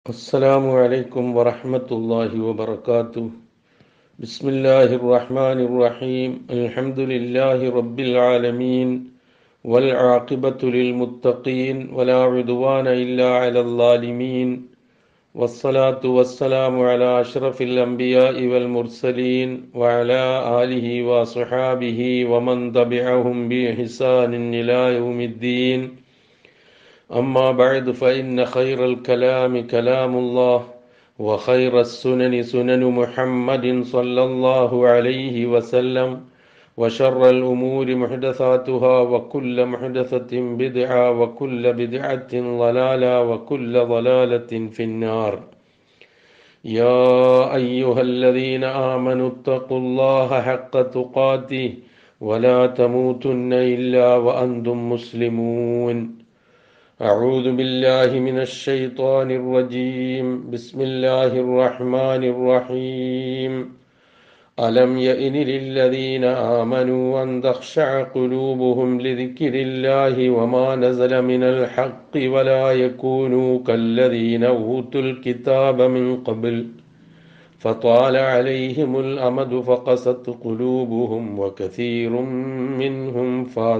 السلام عليكم ورحمة الله وبركاته بسم الله الرحمن الرحيم الحمد لله رب العالمين والعاقبة للمتقين ولا عدوان إلا على الظالمين والصلاة والسلام على أشرف الأنبياء والمرسلين وعلى آله وصحابه ومن تبعهم بإحسان إلى يوم الدين أما بعد فإن خير الكلام كلام الله وخير السنن سنن محمد صلى الله عليه وسلم وشر الأمور محدثاتها وكل محدثة بدعة وكل بدعة ضلالة وكل ضلالة في النار يا أيها الذين آمنوا اتقوا الله حق تقاته ولا تموتن إلا وأنتم مسلمون أعوذ بالله من الشيطان الرجيم بسم الله الرحمن الرحيم ألم يئن للذين آمنوا أن تخشع قلوبهم لذكر الله وما نزل من الحق ولا يكونوا كالذين أوتوا الكتاب من قبل فطال عليهم الأمد فقست قلوبهم وكثير منهم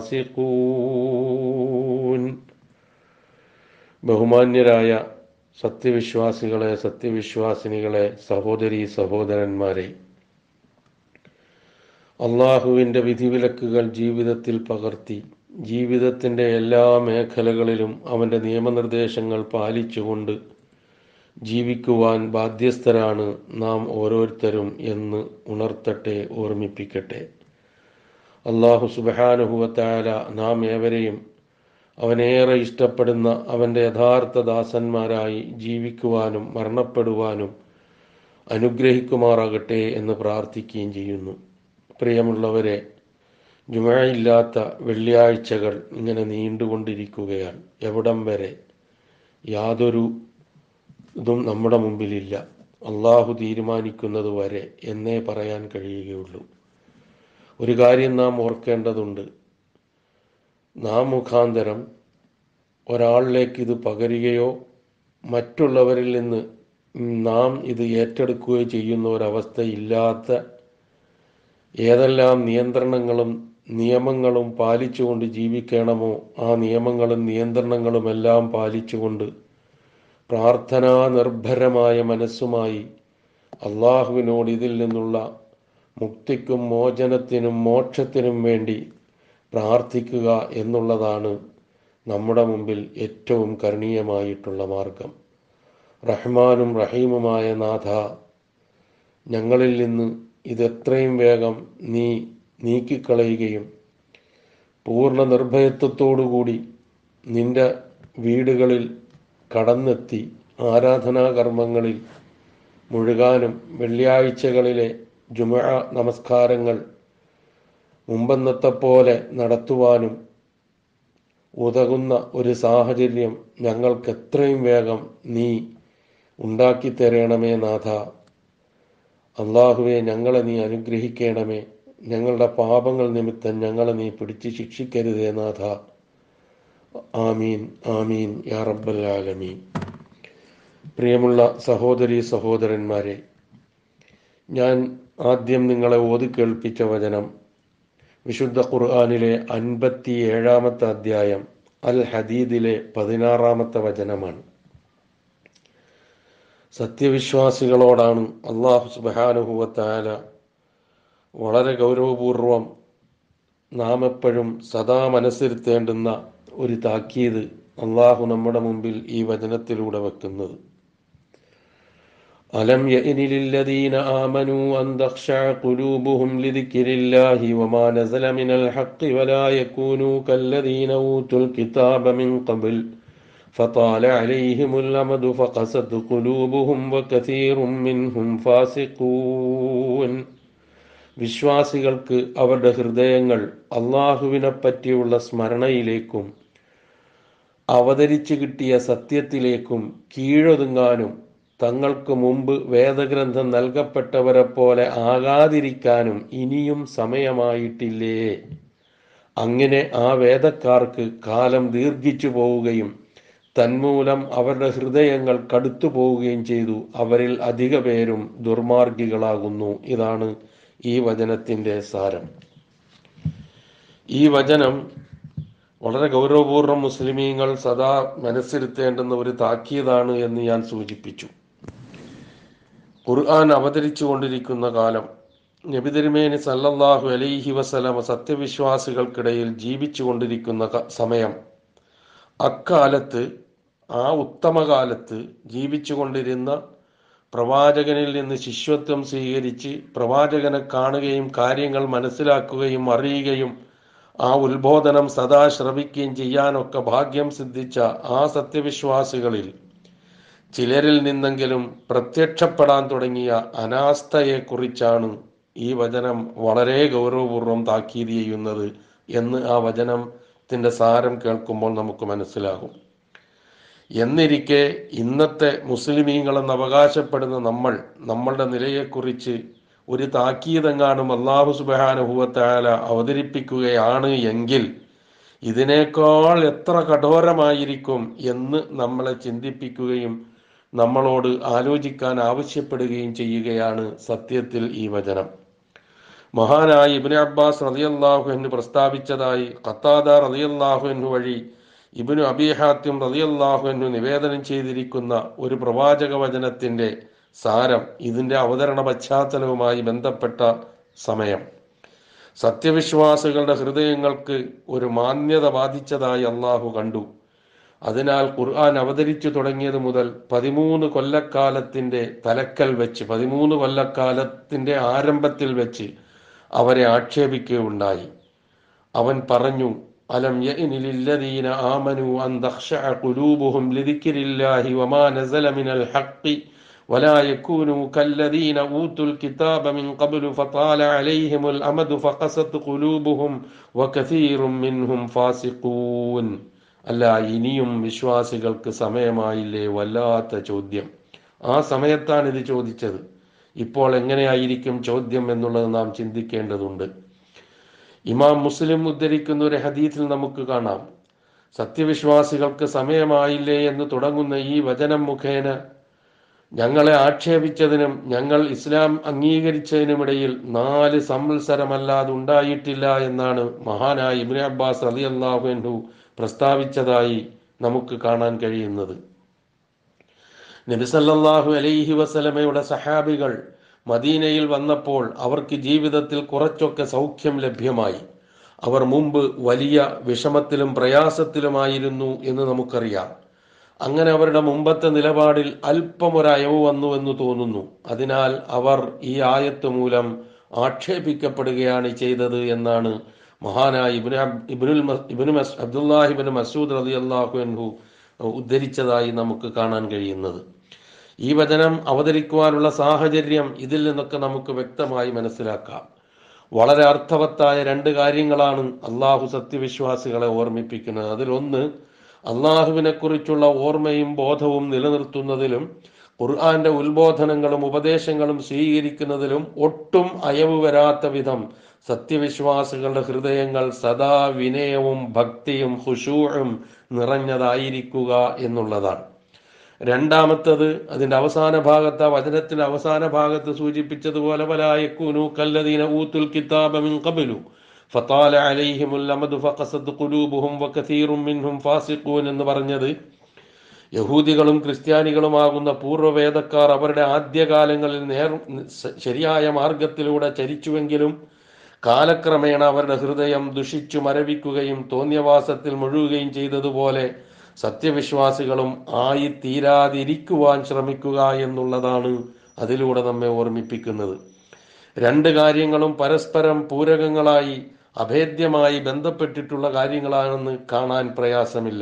فاسقون ബഹുമാന്യരായ സത്യവിശ്വാസികളെ സത്യവിശ്വാസിനികളെ സഹോദരി സഹോദരന്മാരെ അള്ളാഹുവിൻ്റെ വിധിവിലക്കുകൾ ജീവിതത്തിൽ പകർത്തി ജീവിതത്തിൻ്റെ എല്ലാ മേഖലകളിലും അവൻ്റെ നിയമനിർദ്ദേശങ്ങൾ പാലിച്ചുകൊണ്ട് ജീവിക്കുവാൻ ബാധ്യസ്ഥരാണ് നാം ഓരോരുത്തരും എന്ന് ഉണർത്തട്ടെ ഓർമ്മിപ്പിക്കട്ടെ അള്ളാഹു സുബാനുഹുവത്തായ നാം ഏവരെയും അവനേറെ ഇഷ്ടപ്പെടുന്ന അവൻ്റെ യഥാർത്ഥ ദാസന്മാരായി ജീവിക്കുവാനും മരണപ്പെടുവാനും അനുഗ്രഹിക്കുമാറാകട്ടെ എന്ന് പ്രാർത്ഥിക്കുകയും ചെയ്യുന്നു പ്രിയമുള്ളവരെ ജുമയില്ലാത്ത വെള്ളിയാഴ്ചകൾ ഇങ്ങനെ നീണ്ടുകൊണ്ടിരിക്കുകയാണ് എവിടം വരെ യാതൊരു ഇതും നമ്മുടെ മുമ്പിലില്ല അള്ളാഹു തീരുമാനിക്കുന്നത് വരെ എന്നേ പറയാൻ കഴിയുകയുള്ളൂ ഒരു കാര്യം നാം ഓർക്കേണ്ടതുണ്ട് നാം മുഖാന്തരം ഒരാളിലേക്ക് ഇത് പകരുകയോ മറ്റുള്ളവരിൽ നിന്ന് നാം ഇത് ഏറ്റെടുക്കുകയോ ചെയ്യുന്ന ഒരവസ്ഥ ഇല്ലാത്ത ഏതെല്ലാം നിയന്ത്രണങ്ങളും നിയമങ്ങളും പാലിച്ചുകൊണ്ട് ജീവിക്കണമോ ആ നിയമങ്ങളും നിയന്ത്രണങ്ങളും എല്ലാം പാലിച്ചുകൊണ്ട് പ്രാർത്ഥനാ നിർഭരമായ മനസ്സുമായി അള്ളാഹുവിനോട് ഇതിൽ നിന്നുള്ള മുക്തിക്കും മോചനത്തിനും മോക്ഷത്തിനും വേണ്ടി പ്രാർത്ഥിക്കുക എന്നുള്ളതാണ് നമ്മുടെ മുമ്പിൽ ഏറ്റവും കരണീയമായിട്ടുള്ള മാർഗം റഹ്മാനും റഹീമുമായ നാഥ ഞങ്ങളിൽ നിന്ന് ഇതെത്രയും വേഗം നീ നീക്കിക്കളയുകയും പൂർണ്ണ നിർഭയത്വത്തോടുകൂടി നിന്റെ വീടുകളിൽ കടന്നെത്തി ആരാധനാകർമ്മങ്ങളിൽ മുഴുകാനും വെള്ളിയാഴ്ചകളിലെ ജുമ നമസ്കാരങ്ങൾ മുമ്പെന്നത്തെ പോലെ നടത്തുവാനും ഉതകുന്ന ഒരു സാഹചര്യം ഞങ്ങൾക്ക് എത്രയും വേഗം നീ ഉണ്ടാക്കി തരണമേ നാഥ അള്ളാഹുവെ ഞങ്ങളെ നീ അനുഗ്രഹിക്കണമേ ഞങ്ങളുടെ പാപങ്ങൾ നിമിത്തം ഞങ്ങളെ നീ പിടിച്ച് ശിക്ഷിക്കരുതേ നാഥ ആമീൻ ആമീൻ യാ റബ്ബൽ ആലമീൻ പ്രിയമുള്ള സഹോദരി സഹോദരന്മാരെ ഞാൻ ആദ്യം നിങ്ങളെ ഓതി കേൾപ്പിച്ച വചനം വിശുദ്ധ ഖുർആാനിലെ അൻപത്തി ഏഴാമത്തെ അധ്യായം അൽ ഹദീദിലെ പതിനാറാമത്തെ വചനമാണ് സത്യവിശ്വാസികളോടാണ് അള്ളാഹു സുബാനുഹുവത്തായ വളരെ ഗൗരവപൂർവം നാം എപ്പോഴും സദാ മനസ്സിരുത്തേണ്ടുന്ന ഒരു താക്കീത് അള്ളാഹു നമ്മുടെ മുമ്പിൽ ഈ വചനത്തിലൂടെ വെക്കുന്നത് ألم يئن للذين آمنوا أن تخشع قلوبهم لذكر الله وما نزل من الحق ولا يكونوا كالذين أوتوا الكتاب من قبل فطال عليهم الأمد فقست قلوبهم وكثير منهم فاسقون വിശ്വാസികൾക്ക് അവരുടെ ഹൃദയങ്ങൾ അള്ളാഹുവിനെ പറ്റിയുള്ള സ്മരണയിലേക്കും അവതരിച്ചു കിട്ടിയ സത്യത്തിലേക്കും കീഴൊതുങ്ങാനും തങ്ങൾക്ക് മുമ്പ് വേദഗ്രന്ഥം നൽകപ്പെട്ടവരെ പോലെ ആകാതിരിക്കാനും ഇനിയും സമയമായിട്ടില്ലേ അങ്ങനെ ആ വേദക്കാർക്ക് കാലം ദീർഘിച്ചു പോവുകയും തന്മൂലം അവരുടെ ഹൃദയങ്ങൾ കടുത്തു പോവുകയും ചെയ്തു അവരിൽ അധിക പേരും ദുർമാർഗികളാകുന്നു ഇതാണ് ഈ വചനത്തിന്റെ സാരം ഈ വചനം വളരെ ഗൗരവപൂർവ്വം മുസ്ലിമീങ്ങൾ സദാ മനസ്സിരുത്തേണ്ടുന്ന ഒരു താക്കീതാണ് എന്ന് ഞാൻ സൂചിപ്പിച്ചു ഖുർആൻ അവതരിച്ചു കൊണ്ടിരിക്കുന്ന കാലം നബി തിരുമേനി സല്ലല്ലാഹു അലൈഹി വസല്ലമ സത്യവിശ്വാസികൾക്കിടയിൽ ജീവിച്ചു കൊണ്ടിരിക്കുന്ന ക- സമയം അക്കാലത്ത് ആ ഉത്തമകാലത്ത് ജീവിച്ചു കൊണ്ടിരുന്ന പ്രവാചകനിൽ നിന്ന് ശിഷ്യത്വം സ്വീകരിച്ച് പ്രവാചകനെ കാണുകയും കാര്യങ്ങൾ മനസ്സിലാക്കുകയും അറിയുകയും ആ ഉത്ബോധനം സദാ ശ്രവിക്കുകയും ചെയ്യാനൊക്കെ ഭാഗ്യം സിദ്ധിച്ച ആ സത്യവിശ്വാസികളിൽ ചിലരിൽ നിന്നെങ്കിലും പ്രത്യക്ഷപ്പെടാൻ തുടങ്ങിയ അനാസ്ഥയെക്കുറിച്ചാണ് ഈ വചനം വളരെ ഗൗരവപൂർവ്വം താക്കീത് ചെയ്യുന്നത് എന്ന് ആ വചനത്തിന്റെ സാരം കേൾക്കുമ്പോൾ നമുക്ക് മനസ്സിലാകും എന്നിരിക്കെ ഇന്നത്തെ മുസ്ലിമീങ്ങളെന്ന് അവകാശപ്പെടുന്ന നമ്മൾ നമ്മളുടെ നിലയെക്കുറിച്ച് ഒരു താക്കീതെങ്ങാനും അള്ളാഹു സുബാനുഭവത്താല അവതരിപ്പിക്കുകയാണ് എങ്കിൽ ഇതിനേക്കാൾ എത്ര കഠോരമായിരിക്കും എന്ന് നമ്മളെ ചിന്തിപ്പിക്കുകയും നമ്മളോട് ആലോചിക്കാൻ ആവശ്യപ്പെടുകയും ചെയ്യുകയാണ് സത്യത്തിൽ ഈ വചനം മഹാനായ ഇബിന് അബ്ബാസ് റളിയല്ലാഹു എന്ന് പ്രസ്താവിച്ചതായി ഖത്താദ റളിയല്ലാഹു എന്ന് വഴി ഇബിനു അബിഹാത്യം റളിയല്ലാഹു എന്ന് നിവേദനം ചെയ്തിരിക്കുന്ന ഒരു പ്രവാചക വചനത്തിന്റെ സാരം ഇതിന്റെ അവതരണ പശ്ചാത്തലവുമായി ബന്ധപ്പെട്ട സമയം സത്യവിശ്വാസികളുടെ ഹൃദയങ്ങൾക്ക് ഒരു മാന്യത ബാധിച്ചതായി അള്ളാഹു കണ്ടു അതിനാൽ ഖുർആൻ അവതരിച്ചു തുടങ്ങിയത് മുതൽ പതിമൂന്ന് കൊല്ലക്കാലത്തിന്റെ തലക്കൽ വെച്ച് പതിമൂന്ന് കൊല്ലക്കാലത്തിന്റെ ആരംഭത്തിൽ വെച്ച് അവരെ ആക്ഷേപിക്കുകയുണ്ടായി അവൻ പറഞ്ഞു അലം യഅ്നിലില്ലദീന ആമനു അൻ തഖ്ശഅ ഖുലൂബുഹും ലിദിക്രില്ലാഹി വമാ നസല മിനൽ ഹഖ് ولا يكونوا كالذين أوتوا الكتاب من قبل فطال عليهم الأمد فقست قلوبهم وكثير منهم فاسقون അല്ല ഇനിയും വിശ്വാസികൾക്ക് സമയമായില്ലേ വല്ലാത്ത ചോദ്യം ആ സമയത്താണ് ഇത് ചോദിച്ചത് ഇപ്പോൾ എങ്ങനെയായിരിക്കും ചോദ്യം എന്നുള്ളത് നാം ചിന്തിക്കേണ്ടതുണ്ട് ഇമാം മുസ്ലിം ഉദ്ധരിക്കുന്ന ഒരു ഹദീത്തിൽ നമുക്ക് കാണാം സത്യവിശ്വാസികൾക്ക് സമയമായില്ലേ എന്ന് തുടങ്ങുന്ന ഈ വചനം മുഖേന ഞങ്ങളെ ആക്ഷേപിച്ചതിനും ഞങ്ങൾ ഇസ്ലാം അംഗീകരിച്ചതിനുമിടയിൽ നാല് സംവത്സരമല്ലാതെ ഉണ്ടായിട്ടില്ല എന്നാണ് മഹാനായ ഇബ്നു അബ്ബാസ് അലി അള്ളാഹു പ്രസ്താവിച്ചതായി നമുക്ക് കാണാൻ കഴിയുന്നത് നബിസല്ലാഹു അലൈഹി വസലമയുടെ സഹാബികൾ മദീനയിൽ വന്നപ്പോൾ അവർക്ക് ജീവിതത്തിൽ കുറച്ചൊക്കെ സൗഖ്യം ലഭ്യമായി അവർ മുമ്പ് വലിയ വിഷമത്തിലും പ്രയാസത്തിലുമായിരുന്നു എന്ന് നമുക്കറിയാം അങ്ങനെ അവരുടെ മുമ്പത്തെ നിലപാടിൽ അല്പം ഒരു അയവ് വന്നുവെന്ന് തോന്നുന്നു അതിനാൽ അവർ ഈ ആയത്ത് മൂലം ആക്ഷേപിക്കപ്പെടുകയാണ് ചെയ്തത് എന്നാണ് മഹാനായ ഇബ്നു അബ്- ഇബ്നുൽ മസ്- ഇബ്നു മസ് അബ്ദുല്ലാഹിബിൻ മസൂദ് റലി അള്ളാഹു അൻഹു ഉദ്ധരിച്ചതായി നമുക്ക് കാണാൻ കഴിയുന്നത് ഈ വചനം അവതരിക്കുവാനുള്ള സാഹചര്യം ഇതിൽ നിന്നൊക്കെ നമുക്ക് വ്യക്തമായി മനസ്സിലാക്കാം വളരെ അർത്ഥവത്തായ രണ്ട് കാര്യങ്ങളാണ് അള്ളാഹു സത്യവിശ്വാസികളെ ഓർമ്മിപ്പിക്കുന്നത് അതിലൊന്ന് അള്ളാഹുവിനെ കുറിച്ചുള്ള ഓർമ്മയും ബോധവും നിലനിർത്തുന്നതിലും ഖുർആന്റെ ഉത്ബോധനങ്ങളും ഉപദേശങ്ങളും സ്വീകരിക്കുന്നതിലും ഒട്ടും അയവ് വരാത്ത വിധം സത്യവിശ്വാസികളുടെ ഹൃദയങ്ങൾ സദാ വിനയവും ഭക്തിയും ഹുഷൂഴും നിറഞ്ഞതായിരിക്കുക എന്നുള്ളതാണ് രണ്ടാമത്തത് അതിന്റെ അവസാന ഭാഗത്ത് ആ വചനത്തിന്റെ അവസാന ഭാഗത്ത് സൂചിപ്പിച്ചതുപോലെ വലായക്കൂനു കല്ലദീന ഊത്തുൽ കിതാബ മിൻ ഖബലു ഫതാല അലൈഹിമുൽ അമദു ഫഖസദ് ഖുലൂബുഹും വകസീറും മിൻഹും ഫാസിഖൂൻ എന്ന് പറഞ്ഞത് യഹൂദികളും ക്രിസ്ത്യാനികളുമാകുന്ന പൂർവ്വവേദക്കാർ അവരുടെ ആദ്യകാലങ്ങളിൽ നേർ ശരിയായ മാർഗത്തിലൂടെ ചരിച്ചുവെങ്കിലും കാലക്രമേണ അവരുടെ ഹൃദയം ദുഷിച്ചു മരവിക്കുകയും തോന്നിയവാസത്തിൽ മുഴുകുകയും ചെയ്തതുപോലെ സത്യവിശ്വാസികളും ആയി തീരാതിരിക്കുവാൻ ശ്രമിക്കുക എന്നുള്ളതാണ് അതിലൂടെ നമ്മെ ഓർമ്മിപ്പിക്കുന്നത് രണ്ട് കാര്യങ്ങളും പരസ്പരം പൂരകങ്ങളായി അഭേദ്യമായി ബന്ധപ്പെട്ടിട്ടുള്ള കാര്യങ്ങളാണെന്ന് കാണാൻ പ്രയാസമില്ല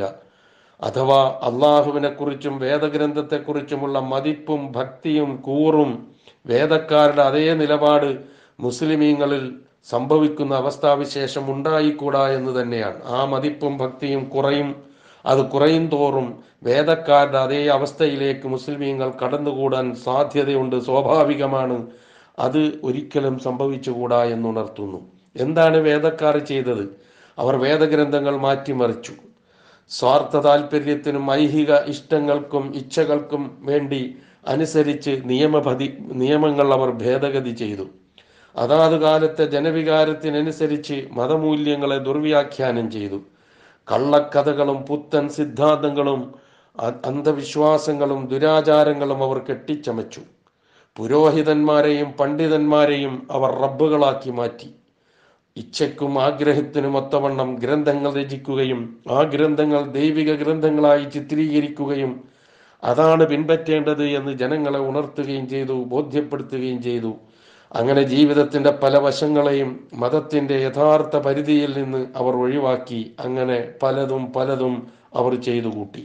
അഥവാ അള്ളാഹുവിനെ കുറിച്ചും വേദഗ്രന്ഥത്തെക്കുറിച്ചുമുള്ള മതിപ്പും ഭക്തിയും കൂറും വേദക്കാരുടെ അതേ നിലപാട് മുസ്ലിമീങ്ങളിൽ സംഭവിക്കുന്ന അവസ്ഥാവിശേഷം ഉണ്ടായിക്കൂടാ എന്ന് തന്നെയാണ് ആ മതിപ്പും ഭക്തിയും കുറയും അത് കുറയും തോറും വേദക്കാരുടെ അതേ അവസ്ഥയിലേക്ക് മുസ്ലിമീങ്ങൾ കടന്നുകൂടാൻ സാധ്യതയുണ്ട് സ്വാഭാവികമാണ് അത് ഒരിക്കലും സംഭവിച്ചുകൂടാ എന്നുണർത്തുന്നു എന്താണ് വേദക്കാർ ചെയ്തത് അവർ വേദഗ്രന്ഥങ്ങൾ മാറ്റിമറിച്ചു സ്വാർത്ഥ താല്പര്യത്തിനും ഐഹിക ഇഷ്ടങ്ങൾക്കും ഇച്ഛകൾക്കും വേണ്ടി അനുസരിച്ച് നിയമപതി നിയമങ്ങൾ അവർ ഭേദഗതി ചെയ്തു അതാത് കാലത്തെ ജനവികാരത്തിനനുസരിച്ച് മതമൂല്യങ്ങളെ ദുർവ്യാഖ്യാനം ചെയ്തു കള്ളക്കഥകളും പുത്തൻ സിദ്ധാന്തങ്ങളും അ- അന്ധവിശ്വാസങ്ങളും ദുരാചാരങ്ങളും അവർ കെട്ടിച്ചമച്ചു പുരോഹിതന്മാരെയും പണ്ഡിതന്മാരെയും അവർ റബ്ബുകളാക്കി മാറ്റി ഇച്ഛയ്ക്കും ആഗ്രഹത്തിനും ഒത്തവണ്ണം ഗ്രന്ഥങ്ങൾ രചിക്കുകയും ആ ഗ്രന്ഥങ്ങൾ ദൈവിക ഗ്രന്ഥങ്ങളായി ചിത്രീകരിക്കുകയും അതാണ് പിൻപറ്റേണ്ടത് എന്ന് ജനങ്ങളെ ഉണർത്തുകയും ചെയ്തു ബോധ്യപ്പെടുത്തുകയും ചെയ്തു അങ്ങനെ ജീവിതത്തിന്റെ പല വശങ്ങളെയും മതത്തിന്റെ യഥാർത്ഥ പരിധിയിൽ നിന്ന് അവർ ഒഴിവാക്കി അങ്ങനെ പലതും പലതും അവർ ചെയ്തു കൂട്ടി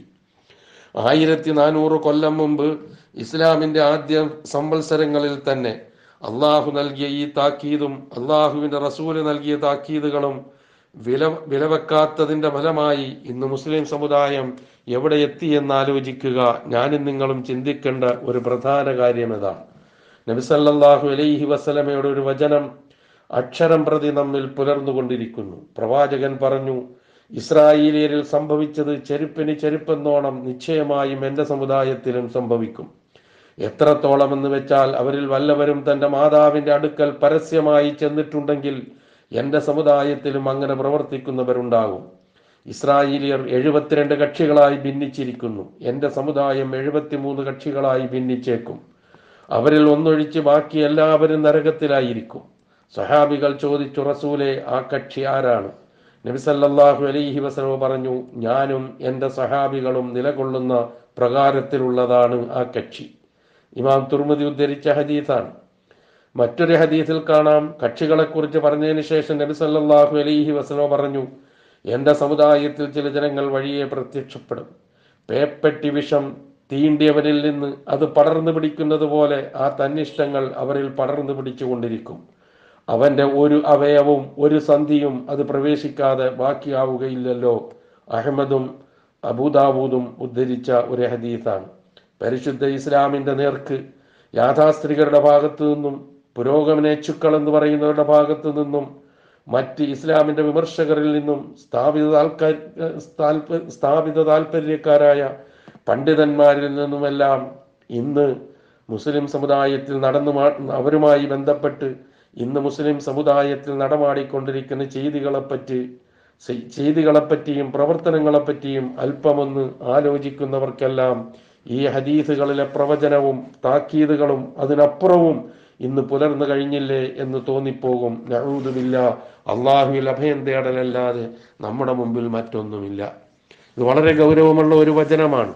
ആയിരത്തി നാനൂറ് കൊല്ലം മുമ്പ് ഇസ്ലാമിന്റെ ആദ്യ സംവത്സരങ്ങളിൽ തന്നെ അള്ളാഹു നൽകിയ ഈ താക്കീതും അള്ളാഹുവിന്റെ റസൂല് നൽകിയ താക്കീതുകളും വില വിലവെക്കാത്തതിന്റെ ഫലമായി ഇന്ന് മുസ്ലിം സമുദായം എവിടെ എത്തി എന്നാലോചിക്കുക ഞാനും നിങ്ങളും ചിന്തിക്കേണ്ട ഒരു പ്രധാന കാര്യം ഇതാണ് നബിസല്ലാഹു അലൈഹി വസലമയുടെ ഒരു വചനം അക്ഷരം പ്രതി നമ്മിൽ പുലർന്നുകൊണ്ടിരിക്കുന്നു പ്രവാചകൻ പറഞ്ഞു ഇസ്രായേലിയരിൽ സംഭവിച്ചത് ചെരുപ്പിന് ചെരുപ്പെന്നോണം നിശ്ചയമായും എന്റെ സമുദായത്തിലും സംഭവിക്കും എത്രത്തോളം എന്ന് വെച്ചാൽ അവരിൽ വല്ലവരും തന്റെ മാതാവിന്റെ അടുക്കൽ പരസ്യമായി ചെന്നിട്ടുണ്ടെങ്കിൽ എന്റെ സമുദായത്തിലും അങ്ങനെ പ്രവർത്തിക്കുന്നവരുണ്ടാകും ഇസ്രായേലിയർ എഴുപത്തിരണ്ട് കക്ഷികളായി ഭിന്നിച്ചിരിക്കുന്നു എന്റെ സമുദായം എഴുപത്തിമൂന്ന് കക്ഷികളായി ഭിന്നിച്ചേക്കും അവരിൽ ഒന്നൊഴിച്ച് ബാക്കി എല്ലാവരും നരകത്തിലായിരിക്കും സഹാബികൾ ചോദിച്ചു റസൂലെ ആ കക്ഷി ആരാണ് നബിസല്ലാഹു അലൈഹി വസലമ പറഞ്ഞു ഞാനും എൻ്റെ സഹാബികളും നിലകൊള്ളുന്ന പ്രകാരത്തിലുള്ളതാണ് ആ കക്ഷി ഇമാം തുർമുദി ഉദ്ധരിച്ച ഹദീസാണ് മറ്റൊരു ഹദീസിൽ കാണാം കക്ഷികളെക്കുറിച്ച് പറഞ്ഞതിന് ശേഷം നബി സല്ലല്ലാഹു അലൈഹി വസല്ലം പറഞ്ഞു എൻ്റെ സമുദായത്തിൽ ചില ജനങ്ങൾ വഴിയെ പ്രത്യക്ഷപ്പെടും പേപ്പെട്ടി വിഷം തീണ്ടിയവരിൽ നിന്ന് അത് പടർന്നു പിടിക്കുന്നത് പോലെ ആ തന്നിഷ്ടങ്ങൾ അവരിൽ പടർന്നു പിടിച്ചുകൊണ്ടിരിക്കും അവന്റെ ഒരു അവയവും ഒരു സന്ധിയും അത് പ്രവേശിക്കാതെ ബാക്കിയാവുകയില്ലല്ലോ അഹമ്മദും അബൂദാവൂദും ഉദ്ധരിച്ച ഒരു ഹദീസാണ് പരിശുദ്ധ ഇസ്ലാമിന്റെ നേർക്ക് യാഥാസ്ഥിതികരുടെ ഭാഗത്തു നിന്നും പുരോഗമനേച്ഛുക്കൾ എന്ന് പറയുന്നവരുടെ ഭാഗത്തു നിന്നും മറ്റ് ഇസ്ലാമിന്റെ വിമർശകരിൽ നിന്നും സ്ഥാപിത താൽക്കാ- താൽപ- സ്ഥാപിത താല്പര്യക്കാരായ പണ്ഡിതന്മാരിൽ നിന്നുമെല്ലാം ഇന്ന് മുസ്ലിം സമുദായത്തിൽ നടന്നു മാ- അവരുമായി ബന്ധപ്പെട്ട് ഇന്ന് മുസ്ലിം സമുദായത്തിൽ നടമാടിക്കൊണ്ടിരിക്കുന്ന ചെയ്തികളെപ്പറ്റി ചെയ്- ചെയ്തികളെപ്പറ്റിയും പ്രവർത്തനങ്ങളെപ്പറ്റിയും അല്പമൊന്ന് ആലോചിക്കുന്നവർക്കെല്ലാം ഈ ഹദീസുകളിലെ പ്രവചനവും താക്കീതുകളും അതിനപ്പുറവും ഇന്ന് പുലർന്നു കഴിഞ്ഞില്ലേ എന്ന് തോന്നിപ്പോകും നഴൂതുമില്ല അള്ളാഹുവിൽ അഭയം തേടലല്ലാതെ നമ്മുടെ മുമ്പിൽ മറ്റൊന്നുമില്ല ഇത് വളരെ ഗൗരവമുള്ള ഒരു വചനമാണ്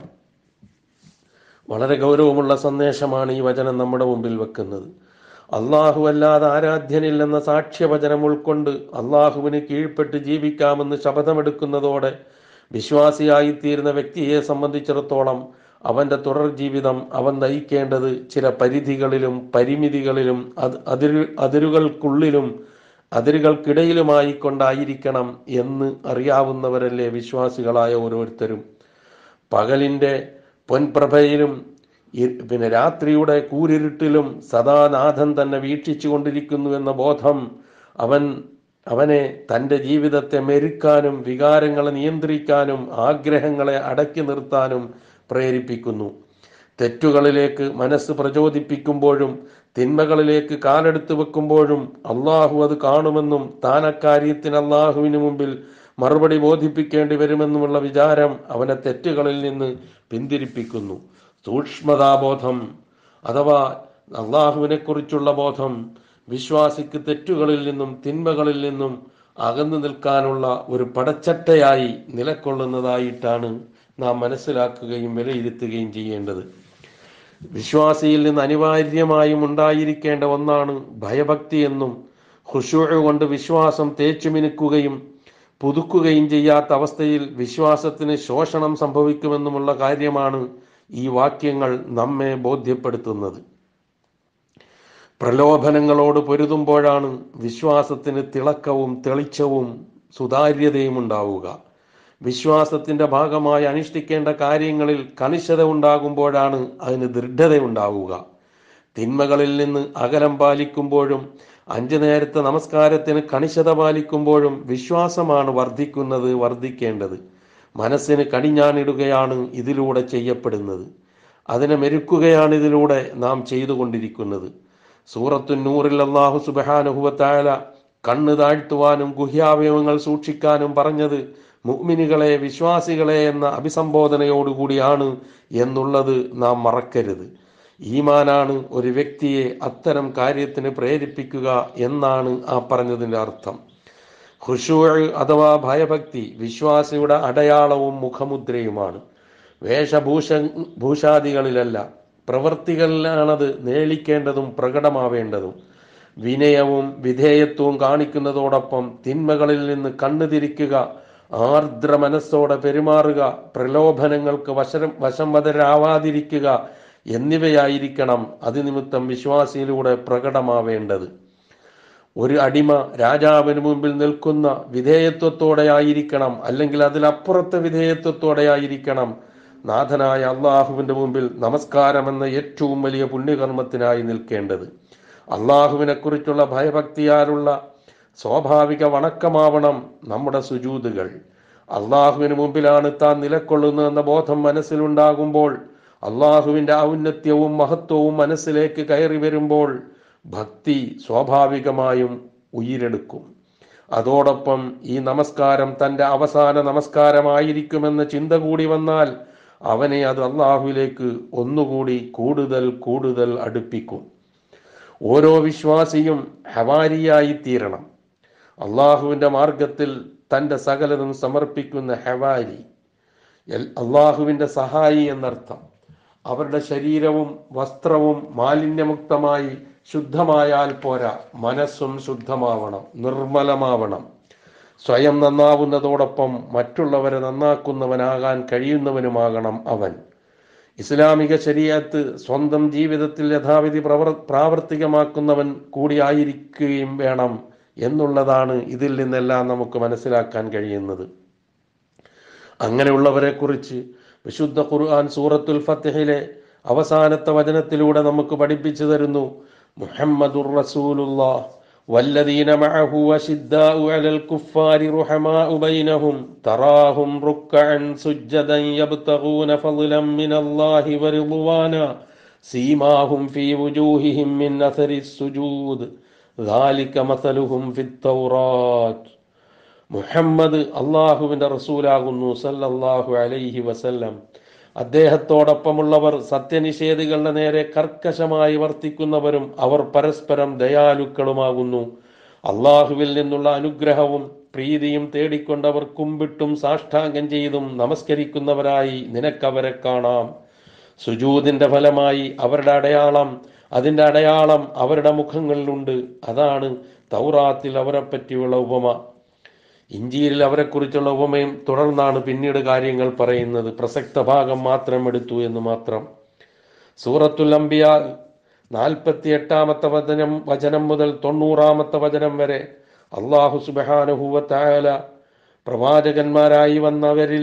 വളരെ ഗൗരവമുള്ള സന്ദേശമാണ് ഈ വചനം നമ്മുടെ മുമ്പിൽ വെക്കുന്നത് അള്ളാഹു അല്ലാതെ ആരാധ്യനില്ലെന്ന സാക്ഷ്യവചനം ഉൾക്കൊണ്ട് അള്ളാഹുവിന് കീഴ്പ്പെട്ട് ജീവിക്കാമെന്ന് ശപഥമെടുക്കുന്നതോടെ വിശ്വാസിയായിത്തീരുന്ന വ്യക്തിയെ സംബന്ധിച്ചിടത്തോളം അവന്റെ തുടർ ജീവിതം അവൻ നയിക്കേണ്ടത് ചില പരിധികളിലും പരിമിതികളിലും അത് അതിരു അതിരുകൾക്കുള്ളിലും അതിരുകൾക്കിടയിലുമായി കൊണ്ടായിരിക്കണം എന്ന് അറിയാവുന്നവരല്ലേ വിശ്വാസികളായ ഓരോരുത്തരും പകലിന്റെ പൊൻപ്രഭയിലും ഇ- പിന്നെ രാത്രിയുടെ കൂരിരുട്ടിലും സദാനാഥൻ തന്നെ വീക്ഷിച്ചു കൊണ്ടിരിക്കുന്നു എന്ന ബോധം അവൻ അവനെ തൻ്റെ ജീവിതത്തെ മെരുക്കാനും വികാരങ്ങളെ നിയന്ത്രിക്കാനും ആഗ്രഹങ്ങളെ അടക്കി നിർത്താനും പ്രേരിപ്പിക്കുന്നു തെറ്റുകളിലേക്ക് മനസ്സ് പ്രചോദിപ്പിക്കുമ്പോഴും തിന്മകളിലേക്ക് കാലെടുത്ത് വെക്കുമ്പോഴും അള്ളാഹു അത് കാണുമെന്നും താൻ അക്കാര്യത്തിന് അള്ളാഹുവിന് മുമ്പിൽ മറുപടി ബോധിപ്പിക്കേണ്ടി വരുമെന്നുമുള്ള വിചാരം അവനെ തെറ്റുകളിൽ നിന്ന് പിന്തിരിപ്പിക്കുന്നു സൂക്ഷ്മതാബോധം അഥവാ അള്ളാഹുവിനെ കുറിച്ചുള്ള ബോധം വിശ്വാസിക്ക് തെറ്റുകളിൽ നിന്നും തിന്മകളിൽ നിന്നും അകന്നു നിൽക്കാനുള്ള ഒരു പടച്ചട്ടയായി നിലകൊള്ളുന്നതായിട്ടാണ് നാം മനസ്സിലാക്കുകയും വിലയിരുത്തുകയും ചെയ്യേണ്ടത് വിശ്വാസിയിൽ നിന്ന് അനിവാര്യമായും ഉണ്ടായിരിക്കേണ്ട ഒന്നാണ് ഭയഭക്തി എന്നും ഹുഷൂഴ് കൊണ്ട് വിശ്വാസം തേച്ചുമിനുക്കുകയും പുതുക്കുകയും ചെയ്യാത്ത അവസ്ഥയിൽ വിശ്വാസത്തിന് ശോഷണം സംഭവിക്കുമെന്നുമുള്ള കാര്യമാണ് ഈ വാക്യങ്ങൾ നമ്മെ ബോധ്യപ്പെടുത്തുന്നത് പ്രലോഭനങ്ങളോട് പൊരുതുമ്പോഴാണ് വിശ്വാസത്തിന് തിളക്കവും തെളിച്ചവും സുതാര്യതയും ഉണ്ടാവുക വിശ്വാസത്തിന്റെ ഭാഗമായി അനുഷ്ഠിക്കേണ്ട കാര്യങ്ങളിൽ കണിശത ഉണ്ടാകുമ്പോഴാണ് അതിന് ദൃഢത ഉണ്ടാവുക തിന്മകളിൽ നിന്ന് അകലം പാലിക്കുമ്പോഴും അഞ്ചു നേരത്തെ നമസ്കാരത്തിന് കണിശത പാലിക്കുമ്പോഴും വിശ്വാസമാണ് വർദ്ധിക്കുന്നത് വർദ്ധിക്കേണ്ടത് മനസ്സിന് കടിഞ്ഞാണിടുകയാണ് ഇതിലൂടെ ചെയ്യപ്പെടുന്നത് അതിനെ മെരുക്കുകയാണ് ഇതിലൂടെ നാം ചെയ്തുകൊണ്ടിരിക്കുന്നത് സൂറത്തു നൂറിൽ അള്ളാഹു സുബഹാനുഹുവത്തായ കണ്ണ് താഴ്ത്തുവാനും ഗുഹ്യാവയവങ്ങൾ സൂക്ഷിക്കാനും പറഞ്ഞത് മുഅ്മിനുകളെ വിശ്വാസികളെ എന്ന അഭിസംബോധനയോടുകൂടിയാണ് എന്നുള്ളത് നാം മറക്കരുത് ഈമാനാണ് ഒരു വ്യക്തിയെ അത്തരം കാര്യത്തിന് പ്രേരിപ്പിക്കുക എന്നാണ് ആ പറഞ്ഞതിൻ്റെ അർത്ഥം ഖുഷൂ അഥവാ ഭയഭക്തി വിശ്വാസിയുടെ അടയാളവും മുഖമുദ്രയുമാണ് വേഷഭൂഷ ഭൂഷാദികളിലല്ല പ്രവൃത്തികളിലാണത് നേളിക്കേണ്ടതും പ്രകടമാവേണ്ടതും വിനയവും വിധേയത്വവും കാണിക്കുന്നതോടൊപ്പം തിന്മകളിൽ നിന്ന് കണ്ണു തിരിക്കുക ആർദ്ര മനസ്സോടെ പെരുമാറുക പ്രലോഭനങ്ങൾക്ക് വശം വശംവതരാവാതിരിക്കുക എന്നിവയായിരിക്കണം അതിനിമിത്തം വിശ്വാസിയിലൂടെ പ്രകടമാവേണ്ടത് ഒരു അടിമ രാജാവിന് മുമ്പിൽ നിൽക്കുന്ന വിധേയത്വത്തോടെ ആയിരിക്കണം അല്ലെങ്കിൽ അതിലപ്പുറത്തെ വിധേയത്വത്തോടെ ആയിരിക്കണം നാഥനായ അള്ളാഹുവിന്റെ മുമ്പിൽ നമസ്കാരം എന്ന ഏറ്റവും വലിയ പുണ്യകർമ്മത്തിനായി നിൽക്കേണ്ടത് അള്ളാഹുവിനെ കുറിച്ചുള്ള ഭയഭക്തിയാലുള്ള സ്വാഭാവിക വണക്കമാവണം നമ്മുടെ സുജൂതുകൾ അള്ളാഹുവിന് മുമ്പിലാണ് താൻ നിലകൊള്ളുന്നതെന്ന ബോധം മനസ്സിലുണ്ടാകുമ്പോൾ അള്ളാഹുവിന്റെ ഔന്നത്യവും മഹത്വവും മനസ്സിലേക്ക് കയറി വരുമ്പോൾ ഭക്തി സ്വാഭാവികമായും ഉയിരെടുക്കും അതോടൊപ്പം ഈ നമസ്കാരം തന്റെ അവസാന നമസ്കാരമായിരിക്കുമെന്ന ചിന്ത കൂടി വന്നാൽ അവനെ അത് അള്ളാഹുവിലേക്ക് ഒന്നുകൂടി കൂടുതൽ കൂടുതൽ അടുപ്പിക്കും ഓരോ വിശ്വാസിയും ഹവാരിയായി തീരണം അള്ളാഹുവിന്റെ മാർഗത്തിൽ തന്റെ സകലതും സമർപ്പിക്കുന്ന ഹവാരി അള്ളാഹുവിന്റെ സഹായി എന്നർത്ഥം അവരുടെ ശരീരവും വസ്ത്രവും മാലിന്യമുക്തമായി ശുദ്ധമായാൽ പോരാ മനസ്സും ശുദ്ധമാവണം നിർമ്മലമാവണം സ്വയം നന്നാവുന്നതോടൊപ്പം മറ്റുള്ളവരെ നന്നാക്കുന്നവനാകാൻ കഴിയുന്നവനുമാകണം അവൻ ഇസ്ലാമിക ശരീരത്ത് സ്വന്തം ജീവിതത്തിൽ യഥാവിധി പ്രവർ പ്രാവർത്തികമാക്കുന്നവൻ കൂടിയായിരിക്കുകയും വേണം എന്നുള്ളതാണ് ഇതിൽ നിന്നെല്ലാം നമുക്ക് മനസ്സിലാക്കാൻ കഴിയുന്നത് അങ്ങനെയുള്ളവരെ കുറിച്ച് വിശുദ്ധ ഖുർആൻ സൂറത്തുൽ ഫത്തിഹിലെ അവസാനത്തെ വചനത്തിലൂടെ നമുക്ക് പഠിപ്പിച്ചു തരുന്നു മുഹമ്മദുർ റസൂലുള്ളാഹ് والذين معه أشداء على الكفار رحماء بينهم تراهم ركعا سجدا يبتغون فضلا من الله ورضوانا سيماهم في وجوههم من أثر السجود ذلك مثلهم في التوراة മുഹമ്മദ് അള്ളാഹുവിന്റെ റസൂലാകുന്നു സല്ലല്ലാഹു അലൈഹി വസല്ലം അദ്ദേഹത്തോടൊപ്പമുള്ളവർ സത്യനിഷേധികളുടെ നേരെ കർക്കശമായി വർത്തിക്കുന്നവരും അവർ പരസ്പരം ദയാലുക്കളുമാകുന്നു അള്ളാഹുവിൽ നിന്നുള്ള അനുഗ്രഹവും പ്രീതിയും തേടിക്കൊണ്ടവർ കുമ്പിട്ടും സാഷ്ടാംഗം ചെയ്തും നമസ്കരിക്കുന്നവരായി നിനക്കവരെ കാണാം സുജൂതിന്റെ ഫലമായി അവരുടെ അടയാളം അതിന്റെ അടയാളം അവരുടെ മുഖങ്ങളിലുണ്ട് അതാണ് തൗറാത്തിൽ അവരെ പറ്റിയുള്ള ഉപമ ഇഞ്ചിയിൽ അവരെക്കുറിച്ചുള്ള ഉപമയും തുടർന്നാണ് പിന്നീട് കാര്യങ്ങൾ പറയുന്നത് പ്രസക്ത ഭാഗം മാത്രം എടുത്തു എന്ന് മാത്രം സൂറത്തുൽ അംബിയ നാൽപ്പത്തി എട്ടാമത്തെ വചനം വചനം മുതൽ തൊണ്ണൂറാമത്തെ വചനം വരെ അള്ളാഹു സുബാനുഹൂവത്തായാല പ്രവാചകന്മാരായി വന്നവരിൽ